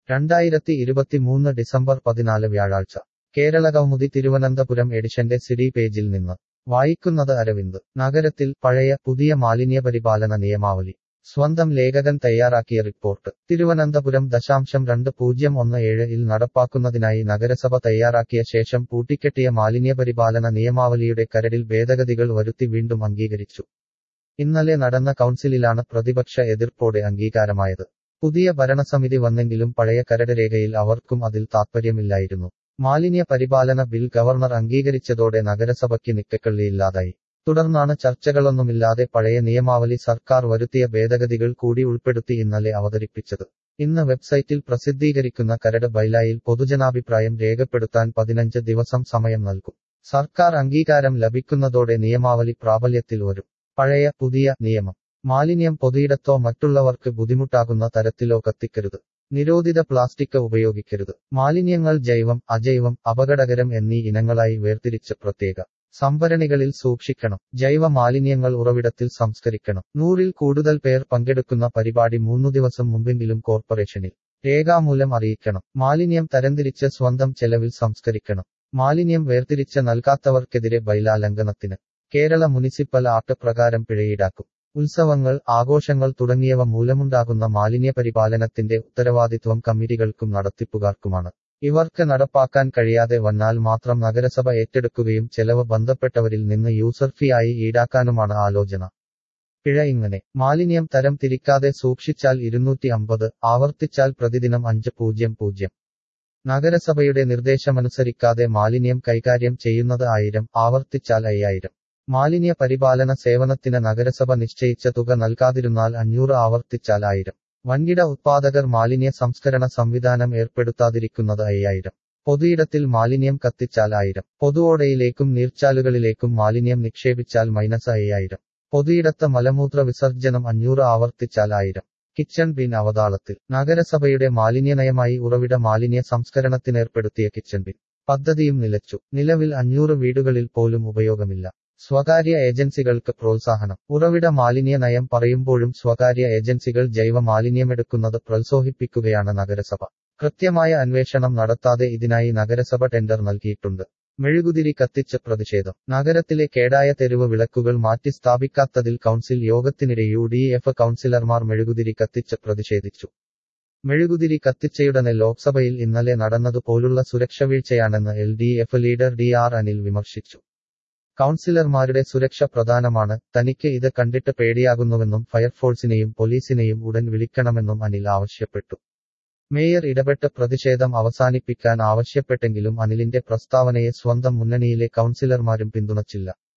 രണ്ടായിരത്തി ഇരുപത്തിമൂന്ന് ഡിസംബർ പതിനാല് വ്യാഴാഴ്ച കേരള കൗമുദി തിരുവനന്തപുരം എഡിഷന്റെ സിഡി പേജിൽ നിന്ന് വായിക്കുന്നത് അരവിന്ദ് നഗരത്തിൽ പഴയ പുതിയ മാലിന്യപരിപാലന നിയമാവലി സ്വന്തം ലേഖകൻ തയ്യാറാക്കിയ റിപ്പോർട്ട് തിരുവനന്തപുരം ദശാംശം രണ്ട് പൂജ്യം ഒന്ന് ഏഴ് ഇൽ നടപ്പാക്കുന്നതിനായി നഗരസഭ തയ്യാറാക്കിയ ശേഷം പൂട്ടിക്കെട്ടിയ മാലിന്യപരിപാലന നിയമാവലിയുടെ കരടിൽ ഭേദഗതികൾ വരുത്തി വീണ്ടും അംഗീകരിച്ചു ഇന്നലെ നടന്ന കൗൺസിലിലാണ് പ്രതിപക്ഷ എതിർപ്പോടെ അംഗീകാരമായത് പുതിയ ഭരണസമിതി വന്നെങ്കിലും പഴയ കരട് രേഖയിൽ അവർക്കും അതിൽ താത്പര്യമില്ലായിരുന്നു മാലിന്യ പരിപാലന ബിൽ ഗവർണർ അംഗീകരിച്ചതോടെ നഗരസഭയ്ക്ക് നിക്കക്കള്ളിയില്ലാതായി തുടർന്നാണ് ചർച്ചകളൊന്നുമില്ലാതെ പഴയ നിയമാവലി സർക്കാർ വരുത്തിയ ഭേദഗതികൾ കൂടി ഉൾപ്പെടുത്തി ഇന്നലെ അവതരിപ്പിച്ചത് ഇന്ന് വെബ്സൈറ്റിൽ പ്രസിദ്ധീകരിക്കുന്ന കരട് ബൈലായിൽ പൊതുജനാഭിപ്രായം രേഖപ്പെടുത്താൻ പതിനഞ്ച് ദിവസം സമയം നൽകും സർക്കാർ അംഗീകാരം ലഭിക്കുന്നതോടെ നിയമാവലി പ്രാബല്യത്തിൽ വരും പഴയ പുതിയ നിയമം മാലിന്യം പൊതുയിടത്തോ മറ്റുള്ളവർക്ക് ബുദ്ധിമുട്ടാകുന്ന തരത്തിലോ കത്തിക്കരുത് നിരോധിത പ്ലാസ്റ്റിക് ഉപയോഗിക്കരുത് മാലിന്യങ്ങൾ ജൈവം അജൈവം അപകടകരം എന്നീ ഇനങ്ങളായി വേർതിരിച്ച് പ്രത്യേക സംഭരണികളിൽ സൂക്ഷിക്കണം ജൈവ മാലിന്യങ്ങൾ ഉറവിടത്തിൽ സംസ്കരിക്കണം നൂറിൽ കൂടുതൽ പേർ പങ്കെടുക്കുന്ന പരിപാടി മൂന്നു ദിവസം മുമ്പെങ്കിലും കോർപ്പറേഷനിൽ രേഖാമൂലം അറിയിക്കണം മാലിന്യം തരംതിരിച്ച് സ്വന്തം ചെലവിൽ സംസ്കരിക്കണം മാലിന്യം വേർതിരിച്ച് നൽകാത്തവർക്കെതിരെ ബൈലാലംഘനത്തിന് കേരള മുനിസിപ്പൽ ആക്ട് പ്രകാരം പിഴയീടാക്കും ഉത്സവങ്ങൾ ആഘോഷങ്ങൾ തുടങ്ങിയവ മൂലമുണ്ടാകുന്ന മാലിന്യ പരിപാലനത്തിന്റെ ഉത്തരവാദിത്വം കമ്മിറ്റികൾക്കും നടത്തിപ്പുകാർക്കുമാണ് ഇവർക്ക് നടപ്പാക്കാൻ കഴിയാതെ വന്നാൽ മാത്രം നഗരസഭ ഏറ്റെടുക്കുകയും ചെലവ് ബന്ധപ്പെട്ടവരിൽ നിന്ന് യൂസർ ഫീ ആയി ഈടാക്കാനുമാണ് ആലോചന പിഴ ഇങ്ങനെ മാലിന്യം തരം തിരിക്കാതെ സൂക്ഷിച്ചാൽ ഇരുന്നൂറ്റി അമ്പത് ആവർത്തിച്ചാൽ പ്രതിദിനം അഞ്ച് പൂജ്യം പൂജ്യം നഗരസഭയുടെ നിർദ്ദേശമനുസരിക്കാതെ മാലിന്യം കൈകാര്യം ചെയ്യുന്നത് ആയിരം ആവർത്തിച്ചാൽ അയ്യായിരം മാലിന്യ പരിപാലന സേവനത്തിന് നഗരസഭ നിശ്ചയിച്ച തുക നൽകാതിരുന്നാൽ അഞ്ഞൂറ് ആവർത്തിച്ചാൽ ആയിരം വൻകിട ഉത്പാദകർ മാലിന്യ സംസ്കരണ സംവിധാനം ഏർപ്പെടുത്താതിരിക്കുന്നത് അയ്യായിരം പൊതുയിടത്തിൽ മാലിന്യം കത്തിച്ചാൽ ആയിരം പൊതുവോടയിലേക്കും നീർച്ചാലുകളിലേക്കും മാലിന്യം നിക്ഷേപിച്ചാൽ മൈനസ് അയ്യായിരം പൊതുയിടത്ത് മലമൂത്ര വിസർജനം അഞ്ഞൂറ് ആവർത്തിച്ചാൽ ആയിരം കിച്ചൺ ബിൻ അവതാളത്തിൽ നഗരസഭയുടെ മാലിന്യനയമായി ഉറവിട മാലിന്യ സംസ്കരണത്തിനേർപ്പെടുത്തിയ കിച്ചൺ ബിൻ പദ്ധതിയും നിലച്ചു നിലവിൽ അഞ്ഞൂറ് വീടുകളിൽ പോലും ഉപയോഗമില്ല സ്വകാര്യ ഏജൻസികൾക്ക് പ്രോത്സാഹനം ഉറവിട മാലിന്യ നയം പറയുമ്പോഴും സ്വകാര്യ ഏജൻസികൾ ജൈവ മാലിന്യമെടുക്കുന്നത് പ്രോത്സാഹിപ്പിക്കുകയാണ് നഗരസഭ കൃത്യമായ അന്വേഷണം നടത്താതെ ഇതിനായി നഗരസഭ ടെൻഡർ നൽകിയിട്ടുണ്ട് മെഴുകുതിരി കത്തിച്ച് പ്രതിഷേധം നഗരത്തിലെ കേടായ തെരുവ് വിളക്കുകൾ മാറ്റി സ്ഥാപിക്കാത്തതിൽ കൗൺസിൽ യോഗത്തിനിടെ യു ഡി എഫ് കൗൺസിലർമാർ മെഴുകുതിരി കത്തിച്ച് പ്രതിഷേധിച്ചു മെഴുകുതിരി കത്തിച്ചയുടനെ ലോക്സഭയിൽ ഇന്നലെ നടന്നതുപോലുള്ള സുരക്ഷവീഴ്ചയാണെന്ന് L D F leader D R Anil വിമർശിച്ചു കൗൺസിലർമാരുടെ സുരക്ഷ പ്രധാനമാണ് തനിക്ക് ഇത് കണ്ടിട്ട് പേടിയാകുന്നുവെന്നും ഫയർഫോഴ്സിനെയും പോലീസിനെയും ഉടൻ വിളിക്കണമെന്നും അനിൽ ആവശ്യപ്പെട്ടു മേയർ ഇടപെട്ട് പ്രതിഷേധം അവസാനിപ്പിക്കാൻ ആവശ്യപ്പെട്ടെങ്കിലും അനിലിന്റെ പ്രസ്താവനയെ സ്വന്തം മുന്നണിയിലെ കൗൺസിലർമാരും പിന്തുണച്ചില്ല